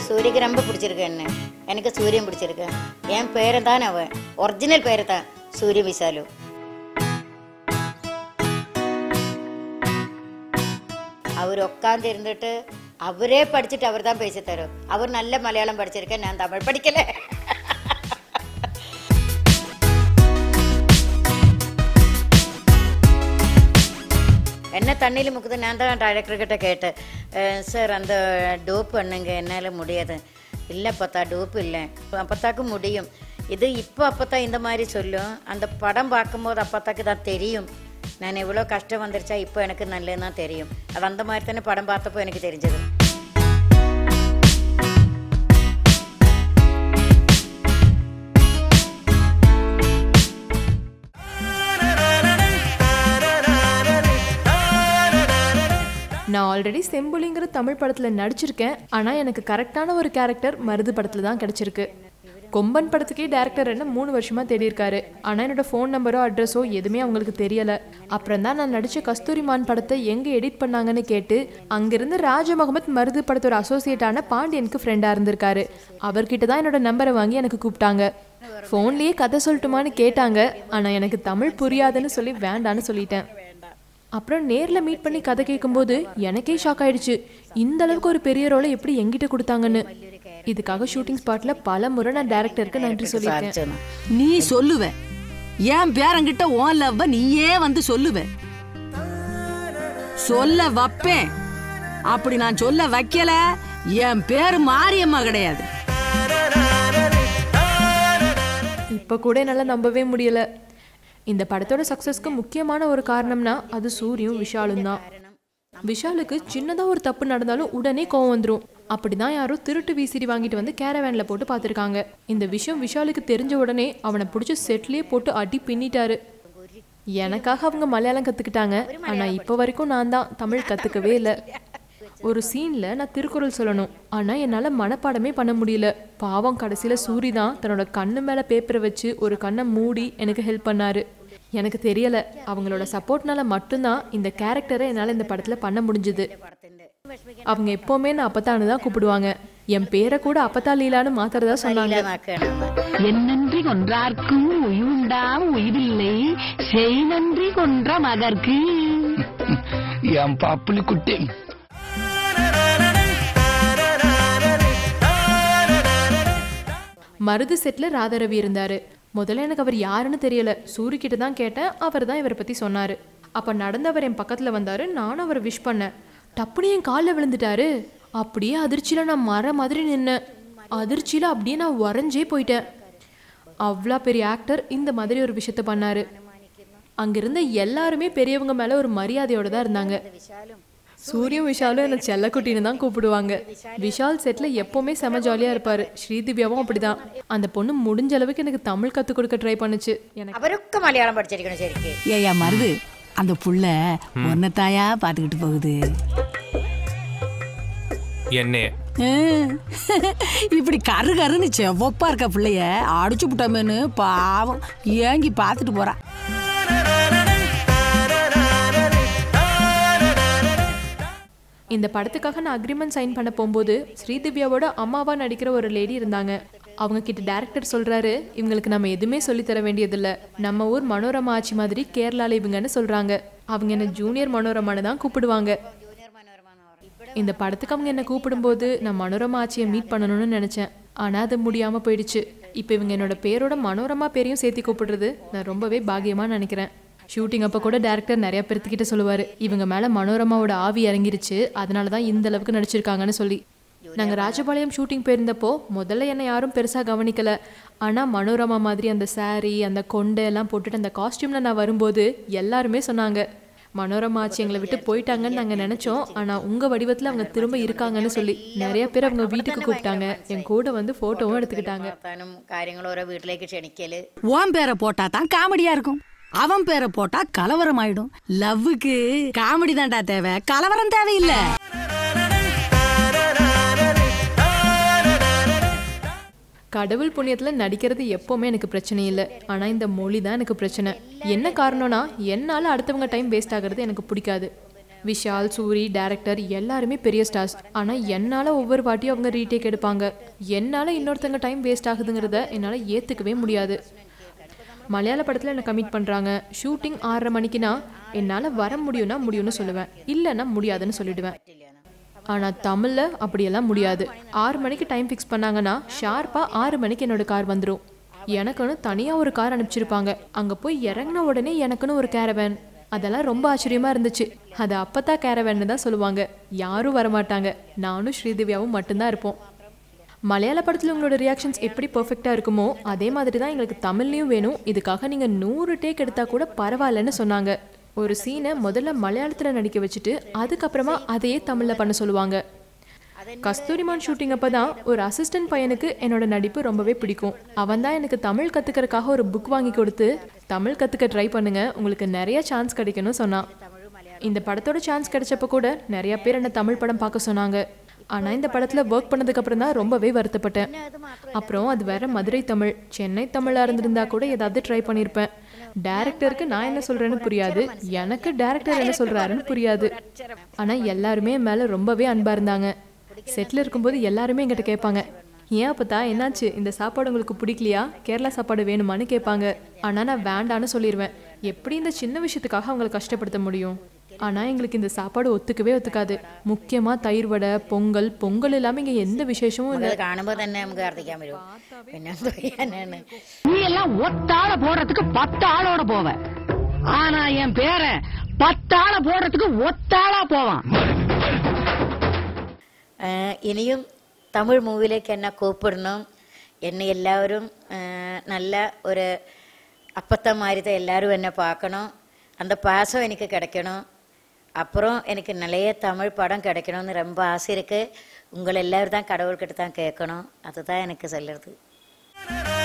சூரியக்கு ரொம்ப பிடிச்சிருக்கு என்ன எனக்கு சூரியன் பிடிச்சிருக்கு என் பேரை தான் அவன் ஒரிஜினல் பேரு தான் சூரிய விசாலு அவர் உட்காந்து இருந்துட்டு அவரே படிச்சுட்டு அவர் தான் பேசி தரும் அவர் நல்ல மலையாளம் படிச்சிருக்கேன் நான் தமிழ் படிக்கல என்ன தண்ணியில் முக்குது நான் தான் டைரக்டர்கிட்ட கேட்டேன் அஹ் சார் அந்த டோப் பண்ணுங்க என்னால் முடியாது இல்லை அப்பத்தா டோப் இல்லை அப்பத்தாக்கு முடியும் இது இப்போ அப்பத்தா இந்த மாதிரி சொல்லும் அந்த படம் பார்க்கும்போது அப்பத்தாக்கு தான் தெரியும் நான் எவ்வளோ கஷ்டம் வந்துருச்சா இப்போ எனக்கு நல்லதுன்னு தான் தெரியும் அது அந்த மாதிரி தானே படம் பார்த்தப்போ எனக்கு தெரிஞ்சது நான் ஆல்ரெடி செம்புலிங்கிற தமிழ் படத்தில் நடிச்சிருக்கேன் ஆனால் எனக்கு கரெக்டான ஒரு கேரக்டர் மருது படத்தில் தான் கிடச்சிருக்கு கொம்பன் படத்துக்கே டேரக்டர் என்ன மூணு வருஷமாக தேடியிருக்காரு ஆனால் என்னோட ஃபோன் நம்பரோ அட்ரஸோ எதுவுமே அவங்களுக்கு தெரியலை அப்புறம் தான் நான் நடித்த கஸ்தூரிமான் படத்தை எங்கே எடிட் பண்ணாங்கன்னு கேட்டு அங்கிருந்து ராஜ முகமத் மருது படத்தோட அசோசியேட்டான பாண்டியனுக்கு ஃப்ரெண்டாக இருந்திருக்காரு அவர்கிட்ட தான் என்னோட நம்பரை வாங்கி எனக்கு கூப்பிட்டாங்க ஃபோன்லேயே கதை சொல்லட்டுமான்னு கேட்டாங்க ஆனால் எனக்கு தமிழ் புரியாதுன்னு சொல்லி வேண்டான்னு சொல்லிட்டேன் அப்புறம் நேர்ல மீட் பண்ணி கதை கேட்கும்போது எனக்கே ஷாக் ஆயிடுச்சு இந்த அளவுக்கு ஒரு பெரிய ரோலை எப்படி எங்கிட்ட கொடுத்தாங்கன்னு இதுக்காக ஷூட்டிங் ஸ்பாட்ல பல முறை நான் டேரக்டருக்கு நன்றி சொல்லியிருக்கேன் சாதிச்சேன் நீ சொல்லுவ என் பேரங்கிட்ட உன் லவ்வ நீயே வந்து சொல்லுவ சொல்ல வைப்பேன் அப்படி நான் சொல்ல வைக்கல என் பேரு மாரியம்மா கிடையாது இப்போ கூட என்னால் நம்பவே முடியல இந்த படத்தோட சக்ஸஸ்க்கு முக்கியமான ஒரு காரணம்னா அது சூரியும் விஷாலும் தான் விஷாலுக்கு சின்னதாக ஒரு தப்பு நடந்தாலும் உடனே கோவம் வந்துடும் அப்படிதான் யாரோ திருட்டு விசிறி வாங்கிட்டு வந்து கேரவேன்ல போட்டு பார்த்துருக்காங்க இந்த விஷயம் விஷாலுக்கு தெரிஞ்ச உடனே அவனை பிடிச்சி செட்லயே போட்டு அடி பின்னிட்டாரு எனக்காக அவங்க மலையாளம் கத்துக்கிட்டாங்க ஆனா இப்போ வரைக்கும் நான் தான் தமிழ் கத்துக்கவே இல்லை ஒரு சீன்ல நான் திருக்குறள் சொல்லணும் ஆனா என்னால மனப்பாடமே பண்ண முடியல பாவம் கடைசியில சூரி தான் தன்னோட கண்ணு மேல பேப்பரை வச்சு ஒரு கண்ணை மூடி எனக்கு ஹெல்ப் பண்ணாரு எனக்கு தெரியல அவங்களோட சப்போர்ட்னால மட்டும்தான் இந்த கேரக்டரை என்னால இந்த படத்துல பண்ண முடிஞ்சது அவங்க எப்பவுமே நான் அப்பத்தானு தான் கூப்பிடுவாங்க என் பேரை கூட அப்பத்தா லீலான்னு மாத்துறதா சொன்னாங்க என்னன்றி கொன்றார்க்கும் உயுண்டாம் உயிரில்லை செய் நன்றி கொன்ற மகற்கு என் பாப்புலி குட்டி மருது செட்ல ராதாரவி இருந்தாரு முதல்ல எனக்கு அவர் யாருன்னு தெரியல சூரி கிட்ட தான் கேட்டேன் அவர் தான் இவரை பத்தி சொன்னாரு அப்ப நடந்தவர் என் பக்கத்துல வந்தாரு நானும் அவரை விஷ் பண்ணேன் டப்புனு என் காலில் விழுந்துட்டாரு அப்படியே அதிர்ச்சியில நான் மர மாதிரி நின்னேன் அதிர்ச்சியில அப்படியே நான் உறைஞ்சே போயிட்டேன் அவ்வளோ பெரிய ஆக்டர் இந்த மாதிரி ஒரு விஷயத்த பண்ணாரு அங்கிருந்த எல்லாருமே பெரியவங்க மேல ஒரு மரியாதையோட தான் இருந்தாங்க சூரியும் விஷாலும் என்ன செல்லக்குட்டின்னு தான் கூப்பிடுவாங்க விஷால் செட்ல எப்பவுமே செம ஜாலியா இருப்பாரு ஸ்ரீதிவ்யாவும் அப்படிதான் அந்த பொண்ணு முடிஞ்ச அளவுக்கு எனக்கு தமிழ் கத்துக் கொடுக்க ட்ரை பண்ணுச்சு எனக்கு அவருக்கு மலையாளம் படிச்சிருக்கணும் சரிக்கு ஏயா மருது அந்த புள்ள ஒன்னத்தாயா பாத்துக்கிட்டு போகுது என்னைய ஆ, இப்படி கரு கருன்னு செவப்பா இருக்க பிள்ளைய அடிச்சு விட்டோமேனு பாவம் ஏங்கி பார்த்துட்டு போறா இந்த படத்துக்காக நான் அக்ரிமெண்ட் சைன் பண்ண போகும்போது ஸ்ரீதிவ்யாவோட அம்மாவா நடிக்கிற ஒரு லேடி இருந்தாங்க அவங்க கிட்ட டேரக்டர் சொல்றாரு இவங்களுக்கு நம்ம எதுவுமே சொல்லித் தர வேண்டியதில்ல நம்ம ஊர் மனோரமா ஆச்சி மாதிரி கேரளால இவங்கன்னு சொல்றாங்க அவங்க என்ன ஜூனியர் மனோரமான்னு தான் கூப்பிடுவாங்க இந்த படத்துக்கு அவங்க என்ன கூப்பிடும்போது நான் மனோரமா ஆச்சியை மீட் பண்ணணும்னு நினைச்சேன் ஆனா அது முடியாம போயிடுச்சு இப்போ இவங்க என்னோட பேரோட மனோரமா பேரையும் சேர்த்து கூப்பிடுறது நான் ரொம்பவே பாக்கியமா நினைக்கிறேன் ஷூட்டிங் அப்போ கூட டேரக்டர் நிறைய பேர்த்துக்கிட்ட சொல்லுவார் இவங்க மேலே மனோரமாவோட ஆவி இறங்கிருச்சு அதனால தான் இந்த அளவுக்கு நடிச்சிருக்காங்கன்னு சொல்லி நாங்கள் ராஜபாளையம் ஷூட்டிங் போயிருந்தப்போ முதல்ல என்னை யாரும் பெருசாக கவனிக்கல ஆனால் மனோரமா மாதிரி அந்த saree அந்த கொண்டை எல்லாம் போட்டுட்டு அந்த காஸ்டியூமில் நான் வரும்போது எல்லாருமே சொன்னாங்க மனோரமா ஆச்சி எங்களை விட்டு போயிட்டாங்கன்னு நாங்கள் நினச்சோம் ஆனால் உங்கள் வடிவத்தில் அவங்க திரும்ப இருக்காங்கன்னு சொல்லி நிறைய பேர் அவங்க வீட்டுக்கு கூப்பிட்டாங்க என் கூட வந்து ஃபோட்டோவும் எடுத்துக்கிட்டாங்க വർത്താനം കാര്യങ്ങൾ ഓരോ വീട്ടിലേക്ക് ക്ഷണിക്കല് உன் பேரை போட்டா தான் காமெடியா இருக்கும் அவன் பேரை போட்டா கலவரம் ஆயிடும் லவ்வுக்கு காமெடி தான்டா தேவை கலவரம் தேவையில்லை கடவுள் புண்ணியத்தில் நடிக்கிறது எப்போவுமே எனக்கு பிரச்சனை இல்லை ஆனால் இந்த மொழி தான் எனக்கு பிரச்சனை என்ன காரணம்னா என்னால் அடுத்தவங்க டைம் வேஸ்ட் ஆகிறது எனக்கு பிடிக்காது விஷால் சூரி டேரக்டர் எல்லாருமே பெரிய ஸ்டார்ஸ் ஆனால் என்னால் ஒவ்வொரு வாட்டியும் அவங்க ரீடேக் எடுப்பாங்க என்னால் இன்னொருத்தங்க டைம் வேஸ்ட் ஆகுதுங்கிறத என்னால் ஏற்றுக்கவே முடியாது மலையாள படத்தில் என்னை கமிட் பண்ணுறாங்க ஷூட்டிங் ஆறரை மணிக்குனா என்னால் வர முடியும்னா முடியும்னு சொல்லுவேன் இல்லைன்னா முடியாதுன்னு சொல்லிடுவேன் ஆனால் தமிழில் அப்படியெல்லாம் முடியாது ஆறு மணிக்கு டைம் ஃபிக்ஸ் பண்ணாங்கன்னா ஷார்ப்பாக ஆறு மணிக்கு என்னோட கார் வந்துடும் எனக்குன்னு தனியாக ஒரு கார் அனுப்பிச்சிருப்பாங்க அங்கே போய் இறங்கின உடனே எனக்குன்னு ஒரு கேரவேன் அதெல்லாம் ரொம்ப ஆச்சரியமாக இருந்துச்சு அது அப்பதான் கேரவேன்னு தான் சொல்லுவாங்க யாரும் வரமாட்டாங்க நானும் ஸ்ரீதிவ்யாவும் மட்டும்தான் இருப்போம் மலையாள படத்தில் உங்களோட ரியாக்ஷன்ஸ் எப்படி பெர்ஃபெக்டாக இருக்குமோ அதே மாதிரி தான் எங்களுக்கு தமிழ்லையும் வேணும் இதுக்காக நீங்கள் நூறு டேக் எடுத்தால் கூட பரவாயில்லன்னு சொன்னாங்க ஒரு சீனை முதல்ல மலையாளத்தில் நடிக்க வச்சுட்டு அதுக்கப்புறமா அதையே தமிழில் பண்ண சொல்லுவாங்க கஸ்தூரிமான் ஷூட்டிங் அப்போ தான் ஒரு அசிஸ்டன்ட் பையனுக்கு என்னோட நடிப்பு ரொம்பவே பிடிக்கும் அவன் தான் எனக்கு தமிழ் கற்றுக்கறக்காக ஒரு புக் வாங்கி கொடுத்து தமிழ் கற்றுக்க ட்ரை பண்ணுங்க உங்களுக்கு நிறைய சான்ஸ் கிடைக்கும்னு சொன்னான் இந்த படத்தோட சான்ஸ் கிடைச்சப்ப கூட நிறைய பேர் என்ன தமிழ் படம் பார்க்க சொன்னாங்க ஆனால் இந்த படத்தில் ஒர்க் பண்ணதுக்கு அப்புறம் தான் ரொம்பவே வருத்தப்பட்டேன் அப்புறம் அது வேற மதுரை தமிழ் சென்னை தமிழாக இருந்திருந்தா கூட ஏதாவது ட்ரை பண்ணியிருப்பேன் டேரக்டருக்கு நான் என்ன சொல்றேன்னு புரியாது எனக்கு டேரக்டர் என்ன சொல்றாருன்னு புரியாது ஆனால் எல்லாருமே என் மேலே ரொம்பவே அன்பா இருந்தாங்க செட்டில் இருக்கும்போது எல்லாருமே என்கிட்ட கேட்பாங்க ஏன் அப்பத்தா என்னாச்சு இந்த சாப்பாடு உங்களுக்கு பிடிக்கலையா கேரளா சாப்பாடு வேணுமான்னு கேட்பாங்க ஆனால் நான் வேண்டான்னு சொல்லிடுவேன் எப்படி இந்த சின்ன விஷயத்துக்காக அவங்களை கஷ்டப்படுத்த முடியும் ஆனால் எங்களுக்கு இந்த சாப்பாடு ஒத்துக்கவே ஒத்துக்காது முக்கியமாக தயிர் வடை பொங்கல் பொங்கல் இல்லாமல் இங்கே எந்த விசேஷமும் இல்லை അത് കാണുമ്പോൾ തന്നെ നമുക്ക് ഛർദ്ദിക്കാൻ വരും പിന്നെ എന്ത് ചെയ്യാനാണ് நீ எல்லாம் ஒத்தாள போடுறதுக்கு பத்து ஆளோட போவ ஆனா என் பேரன் பத்தாள போடுறதுக்கு ஒத்தாளா போவான் ആഹ് ഇനിയും തമിഴ് മൂവിയിലേക്ക് എന്നെ കൂപ്പിടണം എന്നെ എല്ലാവരും ആഹ് നല്ല ഒരു அப்பத்தமாரித எல்லாரும் என்னை பார்க்கணும் அந்த பாசம் எனக்கு கிடைக்கணும் அப்புறம் எனக்கு நிறைய தமிழ் படம் கிடைக்கணும்னு ரொம்ப ஆசை இருக்கு உங்களை எல்லாரும் தான் கடவுள்கிட்ட தான் கேட்கணும் அதுதான் எனக்கு சொல்லுறது